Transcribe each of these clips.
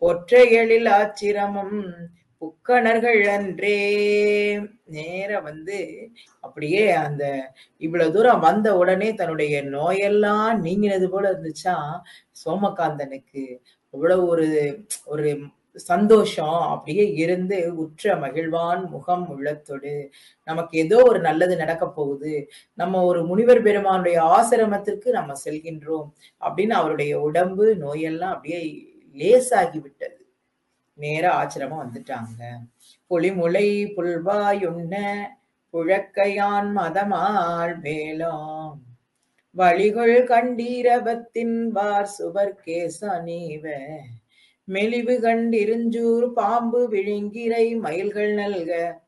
பொற்றையலில் ஆச்சிரமம் புக்கணர்கள் அன்றே நேர வந்து அப்படியே அந்த இவ்வளவு தூரம் வந்த உடனே தன்னுடைய நோயெல்லாம் நீங்கினது போல இருந்துச்சா சோமகாந்தனுக்கு அவ்வளவு ஒரு ஒரு சந்தோஷம் அப்படியே இருந்து உற்ற மகிழ்வான் முகம் உள்ளத்தோடு நமக்கு ஏதோ ஒரு நல்லது நடக்க போகுது நம்ம ஒரு முனிவர் பெருமானுடைய ஆசிரமத்திற்கு நம்ம செல்கின்றோம் அப்படின்னு அவருடைய உடம்பு நோயெல்லாம் அப்படியே லேசாகி விட்டது நேரா ஆச்சிரமம் வந்துட்டாங்க புலிமுலை புல்வாயுண்ண புழக்கையான் மதமாள் மேலாம் வழிகள் கண்டீரவத்தின் வார் சுவர் கேசனீவ மெலிவு கண்டிருஞ்சூர் பாம்பு விழுங்கிரை மயில்கள் நல்க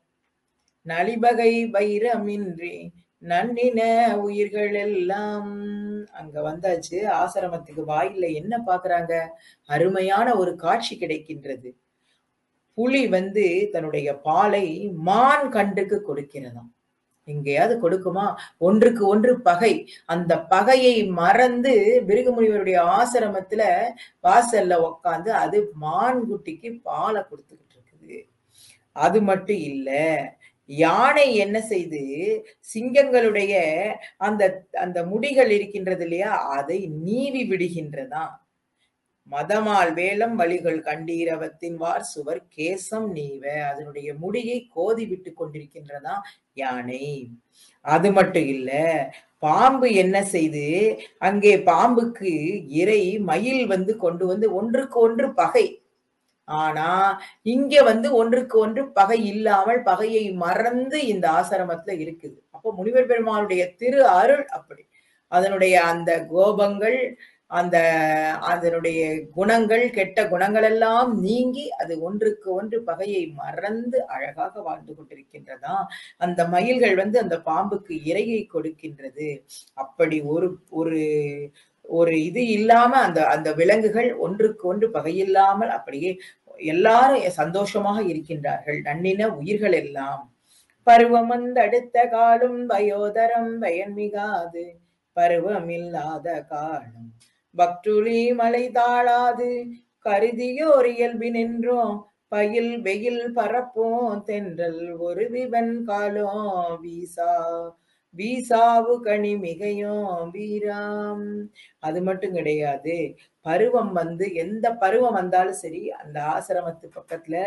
நலிபகை வைரமின்றி நன்னின உயிர்கள் எல்லாம் அங்க வந்தாச்சு ஆசிரமத்துக்கு வாயில என்ன பாக்குறாங்க அருமையான ஒரு காட்சி கிடைக்கின்றது புலி வந்து தன்னுடைய பாலை மான் கண்டுக்கு கொடுக்கிறதாம் எங்கேயாவது கொடுக்குமா ஒன்றுக்கு ஒன்று பகை அந்த பகையை மறந்து பிருகுமுனிவருடைய ஆசிரமத்துல வாசல்ல உக்காந்து அது மான் குட்டிக்கு பாலை கொடுத்துக்கிட்டு இருக்குது அது மட்டும் இல்ல யானை என்ன செய்து சிங்கங்களுடைய அந்த அந்த முடிகள் இருக்கின்றது இல்லையா அதை நீவி விடுகின்றதாம் மதமால் வேலம் வழிகள் கண்டீரவத்தின் வார் சுவர் கேசம் நீவ அதனுடைய முடியை கோதி விட்டு கொண்டிருக்கின்றதா யானை அது மட்டும் இல்ல பாம்பு என்ன செய்து அங்கே பாம்புக்கு இறை மயில் வந்து கொண்டு வந்து ஒன்றுக்கு ஒன்று பகை ஆனா இங்க வந்து ஒன்றுக்கு ஒன்று பகை இல்லாமல் பகையை மறந்து இந்த ஆசிரமத்துல இருக்குது அப்போ முனிவர் பெருமானுடைய திரு அருள் அப்படி அதனுடைய அந்த கோபங்கள் அந்த அதனுடைய குணங்கள் கெட்ட குணங்கள் எல்லாம் நீங்கி அது ஒன்றுக்கு ஒன்று பகையை மறந்து அழகாக வாழ்ந்து கொண்டிருக்கின்றதா அந்த மயில்கள் வந்து அந்த பாம்புக்கு இரையை கொடுக்கின்றது அப்படி ஒரு ஒரு ஒரு இது இல்லாம அந்த அந்த விலங்குகள் ஒன்றுக்கு ஒன்று பகையில்லாமல் அப்படியே எல்லாரும் சந்தோஷமாக இருக்கின்றார்கள் நன்னின உயிர்கள் எல்லாம் பருவம் வந்து அடுத்த காலம் வயோதரம் பயன்மிகாது பருவமில்லாத காலம் பக்துளி மலை தாழாது கருதியோர் இயல்பி நின்றோம் பயில் வெயில் பரப்போம் தென்றல் ஒரு விவன் காலம் வீசா வீசாவு கனி மிகையும் வீராம் அது மட்டும் கிடையாது பருவம் வந்து எந்த பருவம் வந்தாலும் சரி அந்த ஆசிரமத்து பக்கத்துல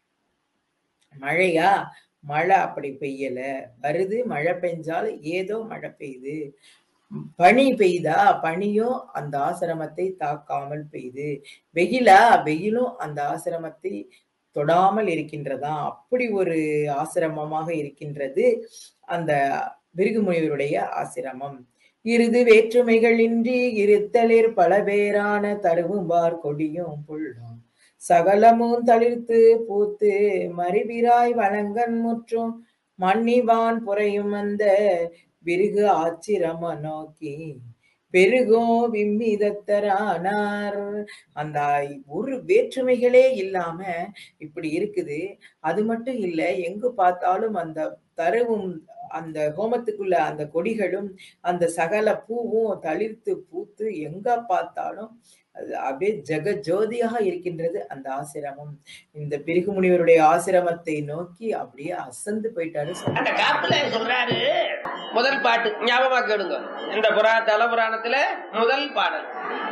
மழையா மழை அப்படி பெய்யல வருது மழை பெஞ்சாலும் ஏதோ மழை பெய்யுது பனி பெய்தா பனியும் அந்த ஆசிரமத்தை தாக்காமல் பெய்து வெயிலா வெயிலும் அந்த ஆசிரமத்தை தொடாமல் இருக்கின்றதா அப்படி ஒரு ஆசிரமமாக இருக்கின்றது அந்த பிருகுமுனிவருடைய ஆசிரமம் இருது வேற்றுமைகள் இன்றி இருத்தலிர் பல பேரான தருவும்பார் கொடியும் புள்ளும் சகலமும் தளிர்த்து பூத்து மறிவிராய் வழங்கன் முற்றும் மன்னிவான் புறையும் அந்த விருகு ஆச்சிரம நோக்கி பெருகோ விம்மிதத்தரானார் அந்த ஒரு வேற்றுமைகளே இல்லாம இப்படி இருக்குது அது மட்டும் இல்ல எங்கு பார்த்தாலும் அந்த தருவும் அந்த ஹோமத்துக்குள்ள அந்த கொடிகளும் அந்த சகல பூவும் தளிர்த்து பூத்து எங்க பார்த்தாலும் அது அப்படியே ஜெக ஜோதியாக இருக்கின்றது அந்த ஆசிரமம் இந்த பிருகு முனிவருடைய ஆசிரமத்தை நோக்கி அப்படியே அசந்து போயிட்டாரு அந்த காப்புல சொல்றாரு முதல் பாட்டு ஞாபகமா கேளுங்க இந்த புரா தல புராணத்துல முதல் பாடல்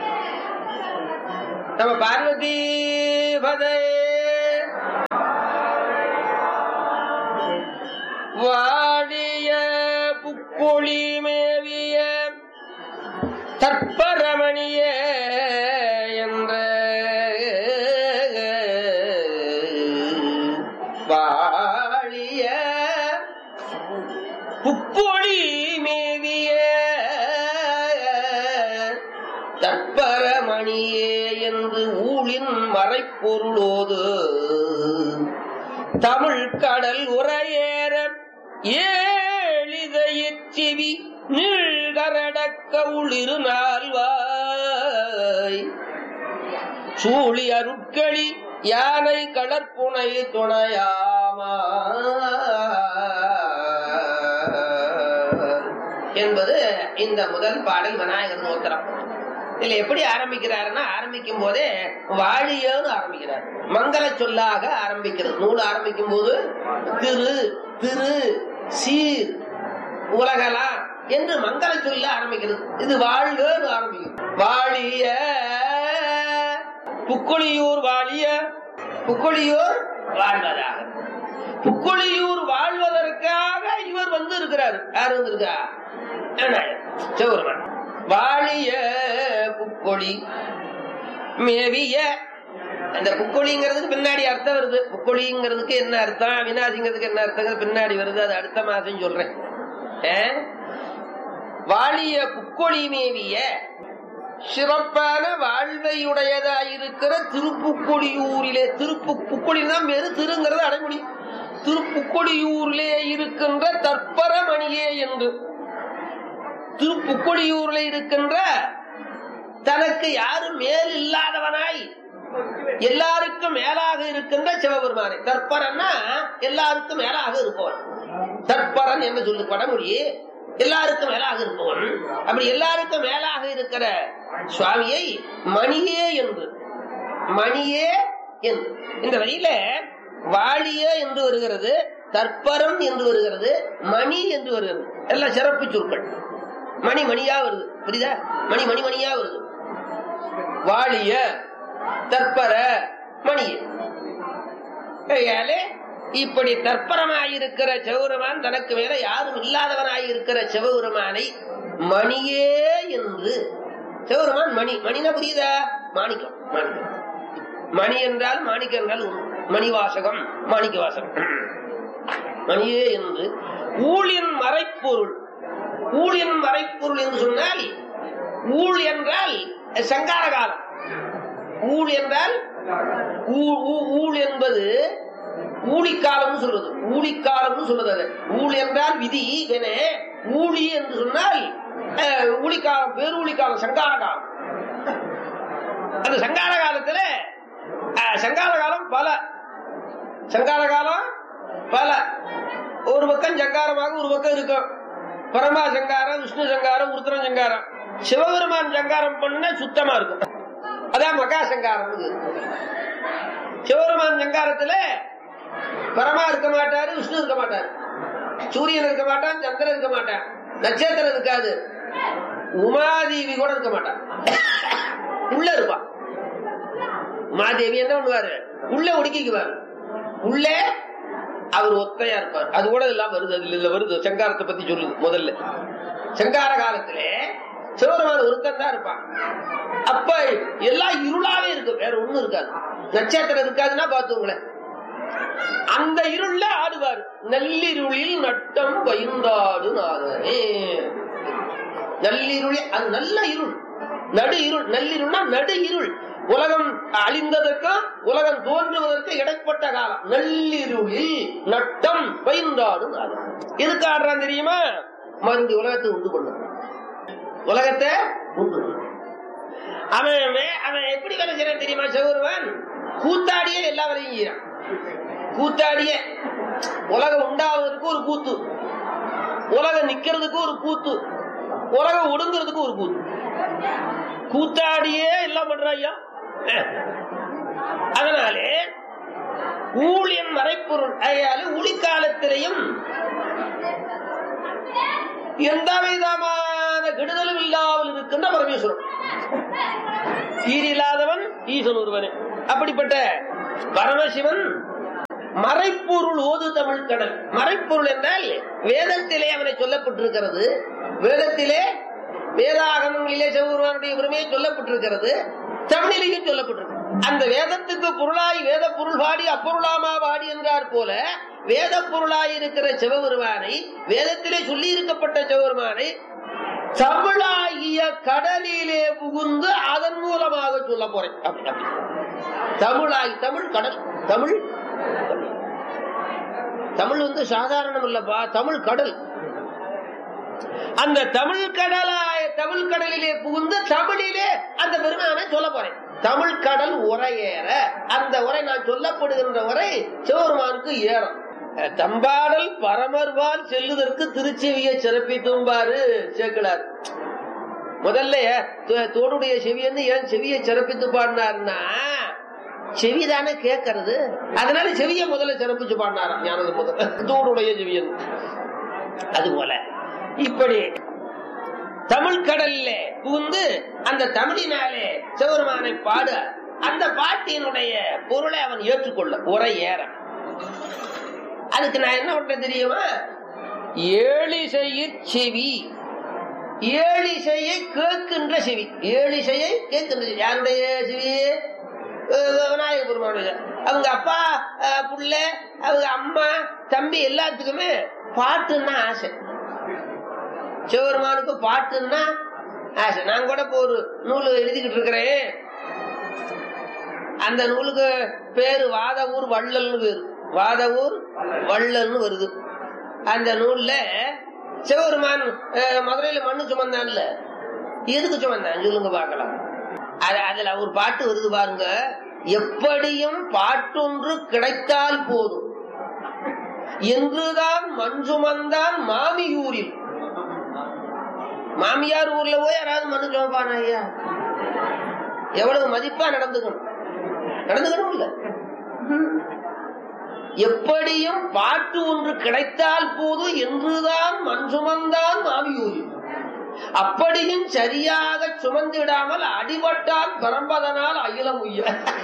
நம்ம பார்வதி பதே வாடிய புப்பொழி மேவிய தற்பரமணிய என்ற வாழிய புப்பொழி மேவிய தற்பரமணியே என்று ஊழின் மறைப்பொருளோது தமிழ் கடல் உரையேற ஏழிதயிற்சிவி நீழ்கரடக்க உளிரு நால்வாய் சூழி அருட்களி யானை கடற்புனை துணையாமா என்பது இந்த முதல் பாடல் விநாயகர் நோத்திரம் இதுல எப்படி ஆரம்பிக்கிறாருன்னா ஆரம்பிக்கும் போதே வாழியோன்னு ஆரம்பிக்கிறார் ஆரம்பிக்கிறார் மங்கள சொல்லாக ஆரம்பிக்கிறது நூல் ஆரம்பிக்கும் போது திரு திரு சீர் உலகலாம் என்று மங்கள சொல்ல ஆரம்பிக்கிறது இது வாழ்க ஆரம்பிக்கும் வாழிய புக்கொழியூர் வாழிய புக்கொழியூர் வாழ்வதாக புக்கொழியூர் வாழ்வதற்காக இவர் வந்து இருக்கிறார் யார் வந்திருக்கா சிவருமன் வாழிய புக்கொழி மேவிய அந்த புக்கொழிங்கிறதுக்கு பின்னாடி அர்த்தம் வருது புக்கொழிங்கிறதுக்கு என்ன அர்த்தம் அவினாசிங்கிறதுக்கு என்ன அர்த்தம் பின்னாடி வருது அது அடுத்த மாசம் சொல்றேன் ஆ? வாழிய புக்கொழி மேவிய சிறப்பான வாழ்வையுடையதாயிருக்கிற திருப்புக்கொடியூரிலே திருப்பு புக்கொழிதான் வேறு திருங்கிறது அடைமொழி திருப்புக்கொடியூரிலே இருக்கின்ற தற்பரமணியே என்று திருப்புக்கொடியூரில் இருக்கின்ற தனக்கு யாரும் மேல் இல்லாதவனாய் எல்லாருக்கும் மேலாக இருக்கின்ற சிவபெருமானை தற்பரன்னா எல்லாருக்கும் மேலாக இருப்பவன் தற்பரன் என்று சொல்லி வடமொழி எல்லாருக்கும் மேலாக இருப்பவன் அப்படி எல்லாருக்கும் மேலாக இருக்கிற சுவாமியை மணியே என்று மணியே என்று இந்த வழியில வாழிய என்று வருகிறது தற்பரம் என்று வருகிறது மணி என்று வருகிறது எல்லாம் சிறப்பு சொற்கள் மணி மணியா வருது புரியுதா மணி மணி மணியா வருது வாழிய தற்பர மணிய கையாலே இப்படி தற்பரமாயிருக்கிற சிவபெருமான் தனக்கு மேல யாரும் இல்லாதவனாயிருக்கிற சிவபெருமானை மணியே என்று சிவபெருமான் மணி மணினா புரியுதா மாணிக்கம் மாணிக்கம் மணி என்றால் மாணிக்கம் என்றால் ஒன்று. மணிவாசகம் மாணிக்க வாசகம் மணியே என்று ஊழின் மறைப்பொருள் ஊழின் மறைப்பொருள் என்று சொன்னால் ஊழ் என்றால் சங்கார காலம் ஊழ் என்றால் ஊ- ஊ- ஊழ் என்பது ஊழிக்காலம் சொல்றது ஊழிக்காலம் சொல்றது அது. ஊழ் என்றால் விதி என ஊழி என்று சொன்னால் அஹ், ஊழிக்காலம் பேரூழிக்காலம் சங்கார காலம் அந்த சங்கார காலத்துல அஹ், சங்கார காலம் பல சங்கார காலம் பல ஒரு பக்கம் சங்காரமாக ஒரு பக்கம் இருக்கும் பரமா சங்காரம் விஷ்ணு சங்காரம் உருத்திரம் சங்காரம் சிவபெருமான் சங்காரம் பண்ண சுத்தமா இருக்கும் அதான் மகா சங்காரம் சிவபெருமான் சங்காரத்துல பரமா இருக்க மாட்டாரு விஷ்ணு இருக்க மாட்டாரு சூரியன் இருக்க மாட்டான் சந்திரன் இருக்க மாட்டான் நட்சத்திரம் இருக்காது உமாதேவி கூட இருக்க மாட்டான் உள்ள இருப்பான் உமாதேவி என்ன பண்ணுவாரு உள்ள ஒடுக்கிக்குவாரு உள்ளே அவர் ஒத்தையா இருப்பார் அது கூட எல்லாம் வருது அதுல இல்ல வருது சங்காரத்தை பத்தி சொல்லுது முதல்ல சங்கார காலத்திலே சிவபெருமான் ஒருத்தன் தான் இருப்பான் அப்ப எல்லாம் இருளாவே இருக்கும் வேற ஒண்ணும் இருக்காது நட்சத்திரம் இருக்காதுன்னா பாத்துங்களேன் அந்த இருள்ல ஆடுவார் நள்ளிருளில் நட்டம் பயின்றாடு நாதனே நள்ளிருளில் அது நல்ல இருள் நடு இருள் நள்ளிருள்னா நடு இருள் உலகம் அழிந்ததற்கும் உலகம் தோன்றுவதற்கு இடைப்பட்ட காலம் நள்ளிருளில் நட்டம் பயின்றாடு நாதன் எதுக்கு ஆடுறான் தெரியுமா மறுபடி உலகத்தை உண்டு பண்ண உலகத்தை உண்டு பண்ண அவன் வே- அவன் எப்படி வேலை செய்யறான் தெரியுமா சிவருவன் கூத்தாடியே எல்லா வேலையும் செய்யறான் கூத்தாடியே உலகம் உண்டாவதற்கு ஒரு கூத்து உலகம் நிக்கிறதுக்கு ஒரு கூத்து உலகம் ஒடுங்கிறதுக்கு ஒரு கூத்து கூத்தாடியே எல்லாம் பண்றாய்யா அதனாலே ஊழியன் மறைப்பொருள் ஆகையால ஊழிக்காலத்திலையும் எந்த விதமான கெடுதலும் இல்லாமல் இருக்கின்ற பரமேஸ்வரன் ஈரில்லாதவன் ஈசன் ஒருவனே அப்படிப்பட்ட பரமசிவன் மறைப்பொருள் ஓது தமிழ் கடல் மறைப்பொருள் என்றால் வேதத்திலே அவனை சொல்லப்பட்டிருக்கிறது வேதத்திலே வேதாகமங்களிலே சிவபெருமானுடைய உரிமையை சொல்லப்பட்டிருக்கிறது தமிழிலேயும் சொல்லப்பட்டிருக்கு அந்த வேதத்துக்கு பொருளாய் வேத பொருள் பாடி அப்பொருளாமா பாடி என்றார் போல வேத பொருளாய் இருக்கிற சிவபெருமானை வேதத்திலே சொல்லி இருக்கப்பட்ட சிவபெருமானை தமிழாகிய கடலிலே புகுந்து அதன் மூலமாக சொல்ல போறேன் அப்படி, அப்படி. தமிழாய் தமிழ் கடல் தமிழ் கடல். தமிழ் வந்து சாதாரணம் இல்லப்பா தமிழ் கடல் அந்த தமிழ் கடலாய தமிழ் கடலிலே புகுந்து தமிழிலே அந்த பெருமானை சொல்ல போறேன் தமிழ் கடல் உரையேற அந்த உரை நான் சொல்லப்படுகின்ற உரை சிவபெருமானுக்கு ஏறும் அஹ், தம்பாடல் பரமர்வால் செல்லுதற்கு திருச்செவியை சிறப்பித்தும்பாரு சேர்க்கிறார் முதல்ல தோ- தோடுடைய செவியன்னு ஏன் செவியை சிறப்பித்து பாடினார்னா செவிதானே கேட்கறது அதனால செவிய முதல்ல சிறப்பிச்சு பாடினாராம் ஞானது முதல்ல தூணுடைய செவியன் அதுபோல இப்படி தமிழ் கடல்ல புகுந்து அந்த தமிழினாலே சிவருமானை பாடு அந்த பாட்டினுடைய பொருளை அவன் ஏற்றுக்கொள்ள உரை ஏற அதுக்கு நான் என்ன பண்றேன் தெரியுமா ஏழிசையிற் செவி ஏழிசையை கேட்கின்ற செவி ஏழிசையை கேட்கின்ற செவி யாருடைய செவி அஹ் விநாயக பெருமானுடைய அவங்க அப்பா அஹ் புள்ள அவங்க அம்மா தம்பி எல்லாத்துக்குமே பாட்டுன்னா ஆசை சிவபெருமானுக்கு பாட்டுன்னா ஆசை நான் கூட இப்போ ஒரு நூல் எழுதிக்கிட்டு இருக்கிறேன் அந்த நூலுக்கு பேரு வாதவூர் வள்ளல்னு பேரு வாதவூர் வள்ளல்னு வருது அந்த நூல்ல சிவபெருமான் அஹ், மதுரையில மண்ணு சுமந்தான்ல எதுக்கு சுமந்தான் சொல்லுங்க பார்க்கலாம் அது அதுல ஒரு பாட்டு வருது பாருங்க எப்படியும் பாட்டொன்று கிடைத்தால் போதும் என்றுதான் மண் சுமந்தான் மாமியூரில் மாமியார் ஊர்ல போய் யாராவது மண்ணு சுமப்பானா ஐயா எவ்வளவு மதிப்பா நடந்துக்கணும் நடந்துக்கணும் இல்ல எப்படியும் பாட்டு ஒன்று கிடைத்தால் போது என்றுதான் மண் சுமந்தான் மாமியூரில் அப்படியும் சரியாக சுமந்திடாமல் அடிபட்டால் பரம்பதனால் அகிலம் உய்ய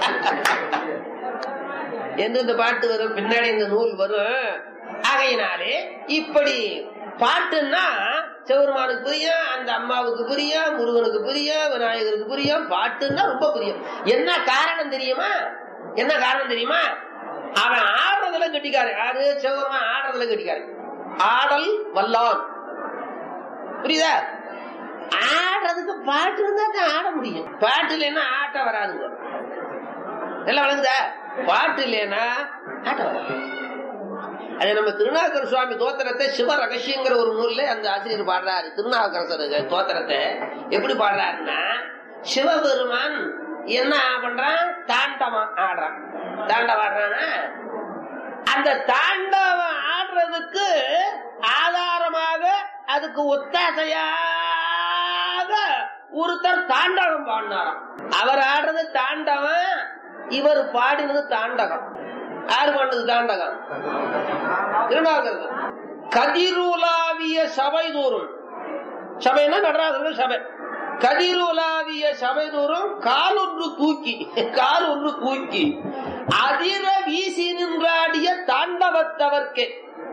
என்று இந்த பாட்டு வரும் பின்னாடி இந்த நூல் வரும் ஆகையினாலே இப்படி பாட்டுன்னா சிவருமானுக்கு புரியும் அந்த அம்மாவுக்கு புரியும் முருகனுக்கு புரியும் விநாயகருக்கு புரியும் பாட்டுன்னா ரொம்ப புரியும் என்ன காரணம் தெரியுமா என்ன காரணம் தெரியுமா அவன் ஆடுறதுல கட்டிக்காரு யாரு சிவருமான் ஆடுறதுல கட்டிக்காரு ஆடல் வல்லான் புரியுதா ஆடுறதுக்கு பாட்டு இருந்தா தான் ஆட முடியும் பாட்டு இல்லைன்னா ஆட்ட வராதுங்க எல்லாம் வழங்குதா பாட்டு இல்லைன்னா ஆட்ட வராது அது நம்ம திருநாகர் சுவாமி தோத்திரத்தை சிவ ரகசியங்கிற ஒரு நூல்ல அந்த ஆசிரியர் பாடுறாரு திருநாவுக்கரசர் தோத்திரத்தை எப்படி பாடுறாருன்னா சிவபெருமான் என்ன பண்றான் தாண்டவம் ஆடுறான் தாண்டவம் ஆடுறானா அந்த தாண்டவம் ஆடுறதுக்கு ஆதாரமாக அதுக்கு ஒத்தாசையாக ஒருத்தர் தாண்டவம் பாடினாராம் அவர் ஆடுறது தாண்டவம் இவர் பாடினது தாண்டகம் யாரு பாடினது தாண்டகம் திருநாகர் கதிருலாவிய சபை தோறும் சபைன்னா நடராஜர் சபை கதிருலாவிய சபை தோறும் கால் ஒன்று தூக்கி கால் ஒன்று தூக்கி அதிர வீசி நின்றாடிய தாண்டவத்தவர்க்கே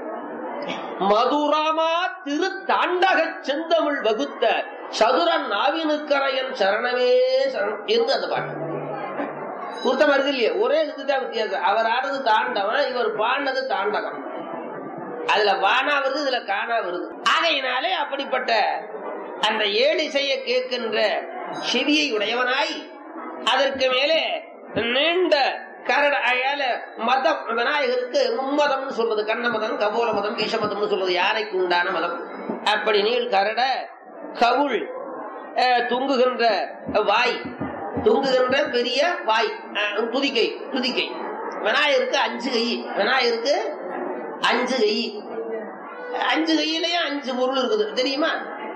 மதுராமா திரு தாண்டக செந்தமிழ் வகுத்த சதுரன் நாவினுக்கரையன் சரணமே சரணம் என்று அந்த பாட்டு கூட்டம் வருது இல்லையா ஒரே இதுதான் வித்தியாசம் அவர் ஆடுறது தாண்டவன் இவர் பாடினது தாண்டகம் அதுல வானா வருது இதுல காணா வருது ஆகையினாலே அப்படிப்பட்ட அந்த ஏழிசைய கேட்கின்ற செவியை உடையவனாய் அதற்கு மேலே நீண்ட கரட அயால மதம் விநாயகருக்கு மும்மதம்னு சொல்றது கண்ண மதம் கபோல மதம் ஈசமதம்னு சொல்றது யானைக்கு உண்டான மதம் அப்படி நீள் கரட கவுள் அஹ், துங்குகின்ற வாய் துங்குகின்ற பெரிய வாய் அஹ், துதிக்கை துதிக்கை விநாயகருக்கு அஞ்சு கை விநாயகருக்கு அஞ்சு கை அஞ்சு கையிலயும் அஞ்சு பொருள் இருக்குது தெரியுமா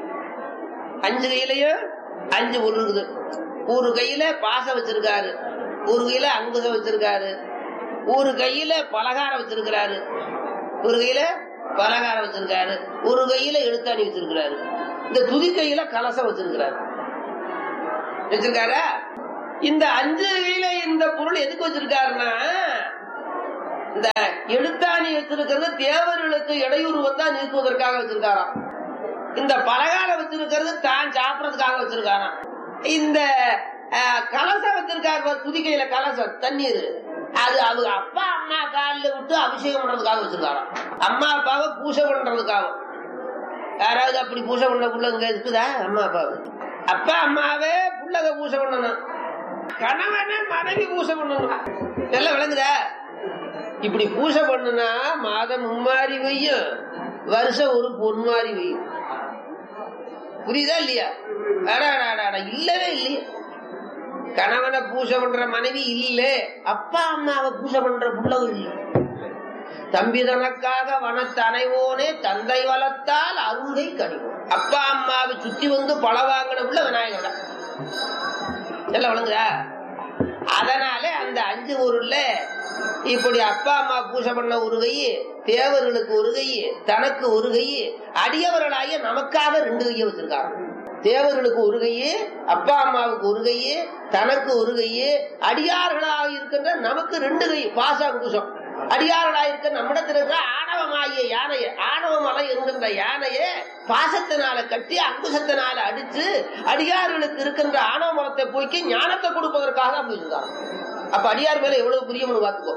அஞ்சு கையிலயும் அஞ்சு பொருள் இருக்குது ஒரு கையில பாசம் வச்சிருக்காரு ஒரு கையில அங்குசம் வச்சிருக்காரு ஒரு கையில பலகாரம் வச்சிருக்கிறாரு ஒரு கையில பலகாரம் வச்சிருக்காரு ஒரு கையில எழுத்தாணி வச்சிருக்கிறாரு இந்த துதி கையில கலசம் வச்சிருக்கிறாரு வச்சிருக்காரா இந்த அஞ்சு கையில இந்த பொருள் எதுக்கு வச்சிருக்காருன்னா இந்த எழுத்தாணி வச்சிருக்கிறது தேவர்களுக்கு இடையூறு வந்தா நீக்குவதற்காக வச்சிருக்காராம் இந்த பலகாரம் வச்சிருக்கிறது தான் சாப்பிடறதுக்காக வச்சிருக்காராம் இந்த அஹ், கலசம் வச்சிருக்காரு பாரு, துதிக்கையில கலசம் தண்ணீர் அது அவங்க அப்பா அம்மா காலில் விட்டு அபிஷேகம் பண்றதுக்காக வச்சிருக்காராம் அம்மா அப்பாவை பூஜை பண்றதுக்காக யாராவது அப்படி பூஜை பண்ண புள்ள இங்க இருக்குதா அம்மா அப்பாவை அப்பா அம்மாவே புள்ளக பூஜை பண்ணணும் கணவனை மனைவி பூஜை பண்ணணும் எல்லாம் விளங்குதா இப்படி பூஜை பண்ணுனா மாதம் மும்மாறி வையும் வருஷம் ஒரு பொன்மாறி வையும் புரியுதா இல்லையா அடா, அடா, அடா, அடா, இல்லவே இல்லையா கணவனை பூஜை பண்ற மனைவி இல்ல அப்பா அம்மாவை பூஜை பண்ற புள்ளவும் இல்ல தம்பி தனக்காக வனத்தனைவோனே தந்தை வளர்த்தால் அருகை கனிவோம் அப்பா அம்மாவை சுத்தி வந்து பழ வாங்கின புள்ள விநாயகர் தான். எல்லாம் வழங்குதா அதனால அந்த அஞ்சு ஊருல இப்படி அப்பா அம்மா பூஜை பண்ண ஒரு கை தேவர்களுக்கு ஒரு கை தனக்கு ஒரு கை அடியவர்களாகிய நமக்காக ரெண்டு கையை வச்சிருக்காங்க தேவர்களுக்கு ஒரு கையே அப்பா அம்மாவுக்கு ஒரு கையே தனக்கு ஒரு கையே அடியார்களாக இருக்கின்ற நமக்கு ரெண்டு கை பாசாங்குஷம் அடியார்களாக இருக்க நம்மிடத்தில் இருக்கிற ஆணவமாகிய யானையை ஆணவ மலை என்கின்ற யானையை பாசத்தினால கட்டி அங்குசத்தினால அடிச்சு அடியார்களுக்கு இருக்கின்ற ஆணவ மலத்தை போய்க்கு ஞானத்தை கொடுப்பதற்காக அப்படி இருந்தாங்க அப்ப அடியார் மேல எவ்வளவு பிரியம்னு பார்த்துக்கோ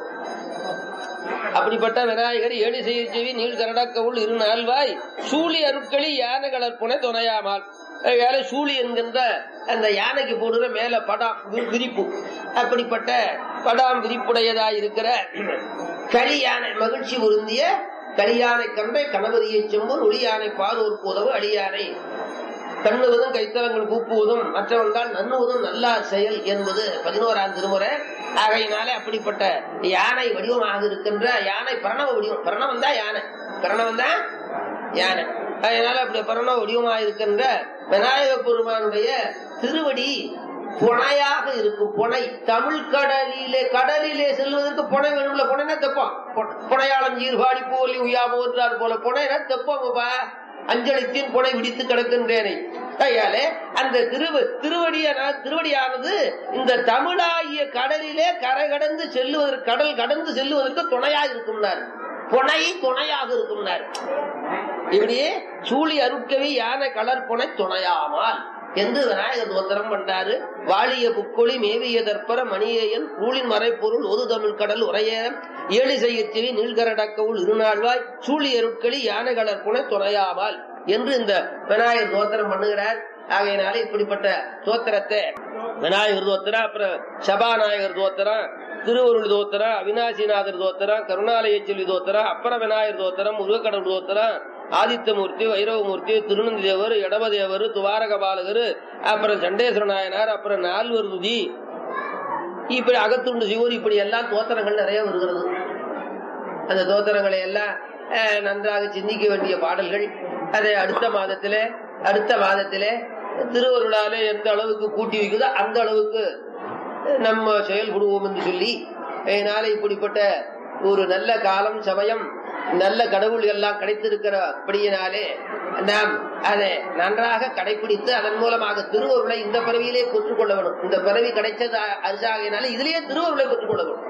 அப்படிப்பட்ட விநாயகர் ஏழு செய்ய செவி நீள் கரடக்கவுள் இரு நால்வாய் சூழி அருட்களி யானை கலர்ப்புனை துணையாமால் வேலை சூழி என்கின்ற அந்த யானைக்கு போடுற மேல படாம் வி- விரிப்பு அப்படிப்பட்ட படாம் விரிப்புடையதா இருக்கிற களி யானை மகிழ்ச்சி உருந்திய களியானை கண்டை கணபதியை செம்பூர் ஒளியானை பாரூர் உதவு அடியானை கண்ணுவதும் கைத்தலங்கள் கூப்புவதும் மற்றவன்றால் நண்ணுவதும் நல்லார் செயல் என்பது பதினோராம் திருமுறை ஆகையினாலே அப்படிப்பட்ட யானை வடிவமாக இருக்கின்ற யானை பிரணவ வடிவம் பிரணவம் தான் யானை பிரணவம் தான் யானை அதனால அப்படி பிரணவ வடிவமாக இருக்கின்ற விநாயக பெருமானுடைய திருவடி புனையாக இருக்கும் புனை தமிழ் கடலிலே கடலிலே செல்வதற்கு புனை வேணும்ல புனைனா தெப்பம் புன- புனையாளம் ஈர்பாடி போலி உயா போன்றார் போல புனைனா தெப்பம்ப்பா அஞ்சலித்தின் புனை விடித்து கிடக்கின்றேனே கையாலே அந்த திருவ திருவடிய திருவடியானது இந்த தமிழாகிய கடலிலே கரை கடந்து செல்லுவதற்கு கடல் கடந்து செல்லுவதற்கு துணையாக இருக்கும்னார் புனை துணையாக இருக்கும்னார் இப்படியே சூழி அருட்கவி யானை கலர் புனை துணையாமால் என்று விநாயகர் தோத்திரம் பண்றாரு வாழிய புக்கொழி மேவிய தற்பர மணியேயன் ஊழின் மறைப்பொருள் ஒரு தமிழ் கடல் உரையேரம் ஏழு செய்யத்திவி நீள்கரடக்கவுள் இருநாள்வாய் சூழி அருட்களி யானை கலர் புனை துணையாமால் என்று இந்த விநாயகர் தோத்திரம் பண்ணுகிறார் ஆகையினால இப்படிப்பட்ட தோத்திரத்தை விநாயகர் தோத்திரம் அப்புறம் சபாநாயகர் தோத்திரம் திருவருள் தோத்திரம் அவினாசிநாதர் தோத்திரம் கருணாலய செல்வி தோத்திரம் அப்பர விநாயகர் தோத்திரம் முருகக்கடவுள் தோத்திரம் ஆதித்தமூர்த்தி வைரவமூர்த்தி திருநந்தி தேவர் இடவதேவர் துவாரக பாலகர் அப்புறம் சண்டேஸ்வர நாயனார் அப்புறம் நால்வர் துதி இப்படி அகத்துண்டு சிவர் இப்படி எல்லாம் தோத்திரங்கள் நிறைய வருகிறது அந்த தோத்திரங்களை எல்லாம் அஹ், நன்றாக சிந்திக்க வேண்டிய பாடல்கள் அதை அடுத்த மாதத்திலே அடுத்த மாதத்திலே திருவருளாலே எந்த அளவுக்கு கூட்டி வைக்குதோ அந்த அளவுக்கு நம்ம செயல்படுவோம் என்று சொல்லி அதனால இப்படிப்பட்ட ஒரு நல்ல காலம் சமயம் நல்ல கடவுள் எல்லாம் கிடைத்திருக்கிறபடியினாலே நாம் அதை நன்றாக கடைபிடித்து அதன் மூலமாக திருவருளை இந்த பிறவியிலே பெற்றுக்கொள்ள வேண்டும் இந்த பிறவி கிடைச்சது அரிசாகினால இதுலயே திருவருளை பெற்றுக்கொள்ள வேண்டும்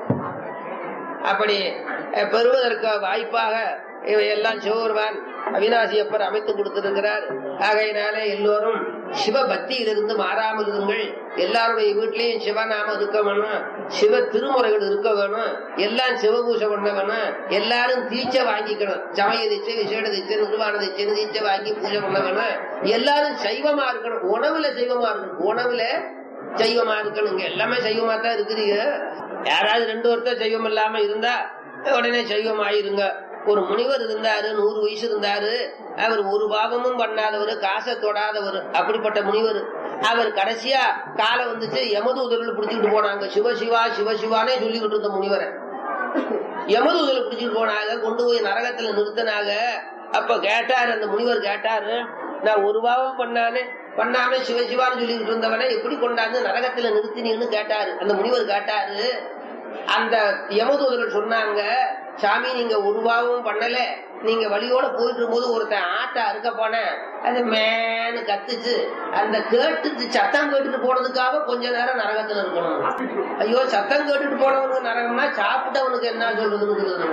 அப்படி அஹ், பெறுவதற்கு வாய்ப்பாக இவையெல்லாம் சிவபெருமான் அவினாசியப்பர் அமைத்து கொடுத்திருக்கிறார் ஆகையினாலே எல்லோரும் சிவ பக்தியிலிருந்து மாறாமல் இருங்கள் எல்லாருடைய வீட்லயும் சிவநாமம் இருக்க வேணும் சிவ திருமுறைகள் இருக்க வேணும் எல்லாம் சிவபூஷை பண்ண வேணும் எல்லாரும் தீட்சை வாங்கிக்கணும் சமய தீட்சை விசேட தீட்சை நிர்வாண தீட்சை தீட்சை வாங்கி பூஜை பண்ண வேணும் எல்லாரும் சைவமா இருக்கணும் உணவுல சைவமா இருக்கணும் உணவுல சைவமா இருக்கணும் இங்க எல்லாமே சைவமா தான் இருக்கிறீங்க யாராவது ரெண்டு வருஷம் சைவம் இல்லாம இருந்தா உடனே சைவம் ஆயிருங்க ஒரு முனிவர் இருந்தாரு நூறு வயசு இருந்தாரு அவர் ஒரு பாகமும் பண்ணாதவர் காசை தொடாதவர் அப்படிப்பட்ட முனிவர் அவர் கடைசியா காலை வந்துச்சு யமதூதர்கள் பிடிச்சிட்டு போனாங்க சிவசிவா சிவசிவானே சொல்லிக்கிட்டு இருந்த முனிவரை யமதூதர்கள் பிடிச்சிட்டு போனாங்க கொண்டு போய் நரகத்துல நிறுத்தினாங்க அப்ப கேட்டாரு அந்த முனிவர் கேட்டாரு நான் ஒரு பாவம் பண்ணானே பண்ணாம சிவசிவான்னு சொல்லிட்டு இருந்தவனை எப்படி கொண்டாந்து நரகத்துல நிறுத்தினீங்கன்னு கேட்டாரு அந்த முனிவர் கேட்டாரு அந்த யமதூதர்கள் சொன்னாங்க சாமி நீங்க ஒரு பாவமும் பண்ணல நீங்க வழியோட போயிட்டு இருக்கும்போது ஒருத்தன் ஆட்டை அறுக்க போன அது மேனு கத்துச்சு அந்த கேட்டுட்டு சத்தம் கேட்டுட்டு போனதுக்காக கொஞ்ச நேரம் நரகத்துல இருக்கணும் ஐயோ சத்தம் கேட்டுட்டு போனவனுக்கு நரகம்னா சாப்பிட்டவனுக்கு என்ன சொல்றதுன்னு சொல்லுது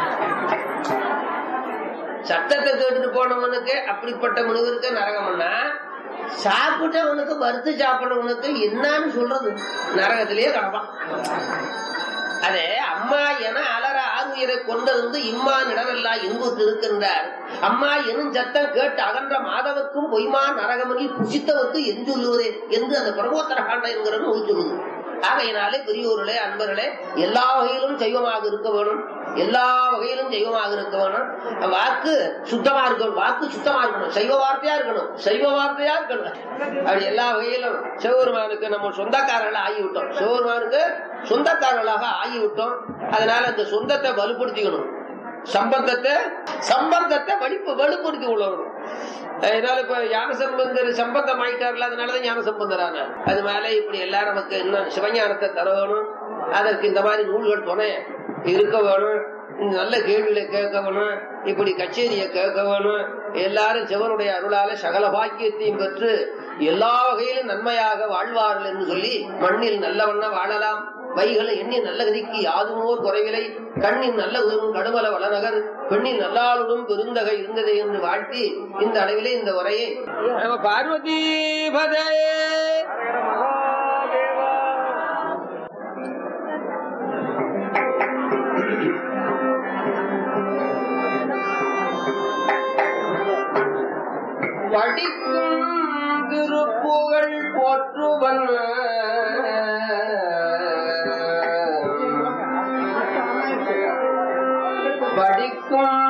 சத்தத்தை கேட்டுட்டு போனவனுக்கு அப்படிப்பட்ட முனிவருக்கு நரகம்னா சாப்பிட்டவனுக்கு வறுத்து சாப்பிடவனுக்கு என்னன்னு சொல்றது நரகத்திலேயே கிடப்பான் அதே அம்மா என அலற ஆறுயிரை கொண்டிருந்து இம்மா நிடரெல்லாம் இன்புத்து இருக்கின்றார் அம்மா எனும் சத்தம் கேட்டு அகன்ற மாதவர்க்கும் பொய்மா நரகமனில் புசித்தவர்க்கு என் சொல்லுவதே என்று அந்த பிரபோத்தர காண்ட என்கிற நூல் சொல்லுது ஆகையினாலே பெரியோர்களே அன்பர்களே எல்லா வகையிலும் சைவமாக இருக்க வேணும் எல்லா வகையிலும் சைவமாக இருக்க வேணும் வாக்கு சுத்தமா இருக்கணும் வாக்கு சுத்தமா இருக்கணும் சைவ வார்த்தையா இருக்கணும் சைவ வார்த்தையா இருக்கணும் அப்படி எல்லா வகையிலும் சிவபெருமானுக்கு நம்ம சொந்தக்காரர்களா ஆகிவிட்டோம் சிவபெருமானுக்கு சொந்தக்காரர்களாக ஆகிவிட்டோம் அதனால அந்த சொந்தத்தை வலுப்படுத்திக்கணும் சம்பந்தத்தை சம்பந்தத்தை வலிப்பு வலுப்படுத்தி கொள்ளணும் அதனால இப்ப ஞானசம்பந்தர் சம்பந்தம் ஆயிட்டார்ல அதனாலதான் ஞானசம்பந்தரான அது மேல இப்படி எல்லாம் நமக்கு இன்னும் சிவஞானத்தை தர வேணும் அதற்கு இந்த மாதிரி நூல்கள் துணை இருக்க வேணும் இந்த நல்ல கேள்விகளை கேட்க வேணும் இப்படி கச்சேரியை கேட்க வேணும் எல்லாரும் சிவனுடைய அருளால சகல பாக்கியத்தையும் பெற்று எல்லா வகையிலும் நன்மையாக வாழ்வார்கள் என்று சொல்லி மண்ணில் நல்லவண்ண வாழலாம் வைகளை எண்ணி நல்ல கதிக்கு யாதுமோர் குறைவிலை கண்ணின் நல்ல உதவும் கடுமல வளநகர் பெண்ணின் நல்லாளுடன் பெருந்தகை இருந்ததை என்று வாழ்த்தி இந்த அளவிலே இந்த உரையை நம பார்வதி பதே படிக்கும் திருப்புகழ் போற்றுவன் படிக்கும்